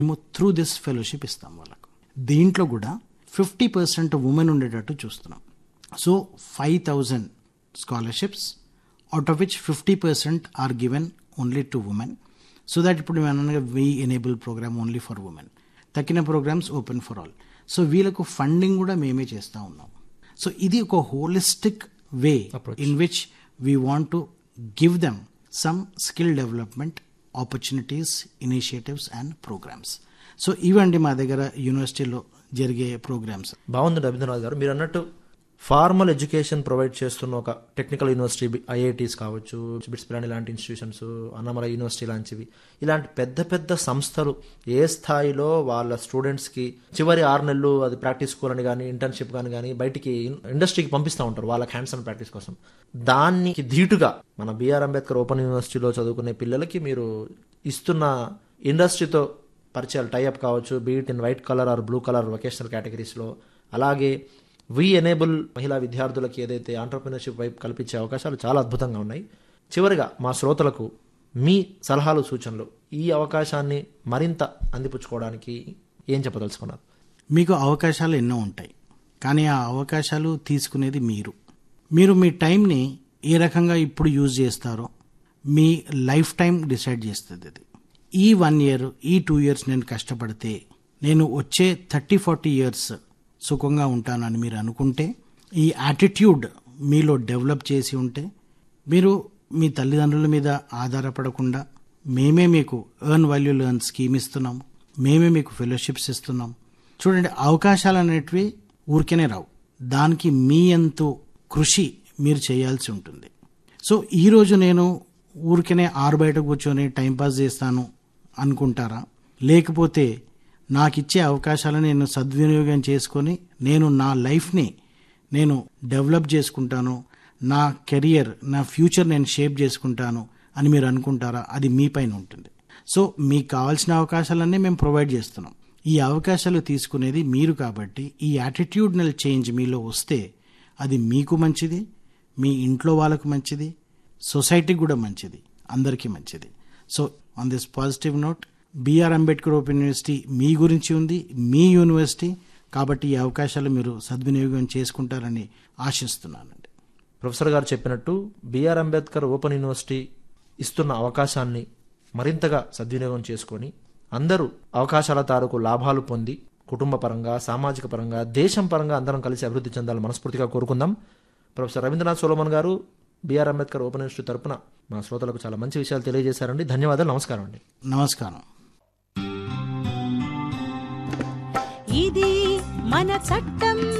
మేము through this fellowship ఇస్తాం వాళ్ళకు దీంట్లో కూడా ఫిఫ్టీ పర్సెంట్ ఉమెన్ ఉండేటట్టు చూస్తున్నాం so five thousand scholarships out of which fifty percent are given only to women so that ఇప్పుడు మేము అనగా we enable programme only for women తక్కిన programmes open for all so వీళ్ళకు ఫండింగ్ కూడా మేమే చేస్తూ ఉన్నాం సో ఇది ఒక holistic way in which we want to give them some skill development opportunities initiatives and programmes so ఇవండి మా దగ్గర యూనివర్సిటీలో జరిగే ప్రోగ్రామ్స్ బాగుంది రవీంద్రనాథ్ గారు మీరు అన్నట్టు ఫార్మల్ ఎడ్యుకేషన్ ప్రొవైడ్ చేస్తున్న ఒక టెక్నికల్ యూనివర్సిటీ ఐఐటీస్ కావచ్చు బిట్స్ పిలాని లాంటి ఇన్స్టిట్యూషన్స్ అన్నమల యూనివర్సిటీ లాంటివి ఇలాంటి పెద్ద పెద్ద సంస్థలు ఏ స్థాయిలో వాళ్ళ స్టూడెంట్స్కి చివరి ఆరు నెలలు అది ప్రాక్టీస్ స్కూల్ అని కానీ ఇంటర్న్షిప్ కానీ కానీ బయటికి ఇండస్ట్రీకి పంపిస్తూ ఉంటారు వాళ్ళకి హ్యాండ్స్ ఆన్ ప్రాక్టీస్ కోసం దానికి ధీటుగా మన బిఆర్ అంబేద్కర్ ఓపెన్ యూనివర్సిటీలో చదువుకునే పిల్లలకి మీరు ఇస్తున్న ఇండస్ట్రీతో పరిచయాలు టైఅప్ కావచ్చు be it in white collar or blue collar vocational కేటగిరీస్లో అలాగే వి ఎనేబుల్ మహిళా విద్యార్థులకి ఏదైతే ఆంటర్ప్రినర్షిప్ వైపు కల్పించే అవకాశాలు చాలా అద్భుతంగా ఉన్నాయి చివరిగా మా శ్రోతలకు మీ సలహాలు సూచనలు ఈ అవకాశాన్ని మరింత అందిపుచ్చుకోవడానికి ఏం చెప్పదలుచుకున్నారు మీకు అవకాశాలు ఎన్నో ఉంటాయి కానీ ఆ అవకాశాలు తీసుకునేది మీరు మీరు మీ టైంని ఏ రకంగా ఇప్పుడు యూజ్ చేస్తారో మీ లైఫ్ టైం డిసైడ్ చేస్తుంది అది ఈ వన్ ఇయర్ ఈ టూ ఇయర్స్ నేను కష్టపడితే నేను వచ్చే థర్టీ ఫార్టీ ఇయర్స్ సుఖంగా ఉంటానని మీరు అనుకుంటే ఈ యాటిట్యూడ్ మీలో డెవలప్ చేసి ఉంటే మీరు మీ తల్లిదండ్రుల మీద ఆధారపడకుండా మేమే మీకు ఎర్న్ వాల్యూ లెర్న్ స్కీమ్ ఇస్తున్నాం మేమే మీకు ఫెలోషిప్స్ ఇస్తున్నాం చూడండి అవకాశాలు అనేటివి ఊరికేనే రావు దానికి మీ ఎంతో కృషి మీరు చేయాల్సి ఉంటుంది సో ఈరోజు నేను ఊరికనే ఆరు బయట కూర్చొని టైంపాస్ చేస్తాను అనుకుంటారా లేకపోతే నాకు ఇచ్చే అవకాశాలను నేను సద్వినియోగం చేసుకొని నేను నా లైఫ్ని నేను డెవలప్ చేసుకుంటాను నా కెరియర్ నా ఫ్యూచర్ నేను షేప్ చేసుకుంటాను అని మీరు అనుకుంటారా అది మీ పైన ఉంటుంది సో మీకు కావాల్సిన అవకాశాలన్నీ మేము ప్రొవైడ్ చేస్తున్నాం ఈ అవకాశాలు తీసుకునేది మీరు కాబట్టి ఈ యాటిట్యూడ్నల్ చేంజ్ మీలో వస్తే అది మీకు మంచిది మీ ఇంట్లో వాళ్ళకు మంచిది సొసైటీకి కూడా మంచిది అందరికీ మంచిది so on this positive note BR Ambedkar open university మీ గురించి ఉంది మీ యూనివర్సిటీ కాబట్టి ఈ అవకాశాలు మీరు సద్వినియోగం చేసుకుంటారని ఆశిస్తున్నానండి ప్రొఫెసర్ గారు చెప్పినట్టు బిఆర్ అంబేద్కర్ ఓపెన్ యూనివర్సిటీ ఇస్తున్న అవకాశాన్ని మరింతగా సద్వినియోగం చేసుకొని అందరూ అవకాశాల తారుకు లాభాలు పొంది కుటుంబ పరంగా సామాజిక పరంగా దేశం పరంగా అందరం కలిసి అభివృద్ధి చెందాలని మనస్ఫూర్తిగా కోరుకుందాం ప్రొఫెసర్ రవీంద్రనాథ్ సోలమన్ గారు బిఆర్ అంబేద్కర్ ఓపెన్ యూనివర్సిటీ తరపున మా శ్రోతలకు చాలా మంచి విషయాలు తెలియజేశారండి ధన్యవాదాలు నమస్కారం అండి నమస్కారం ఇది మన చట్టం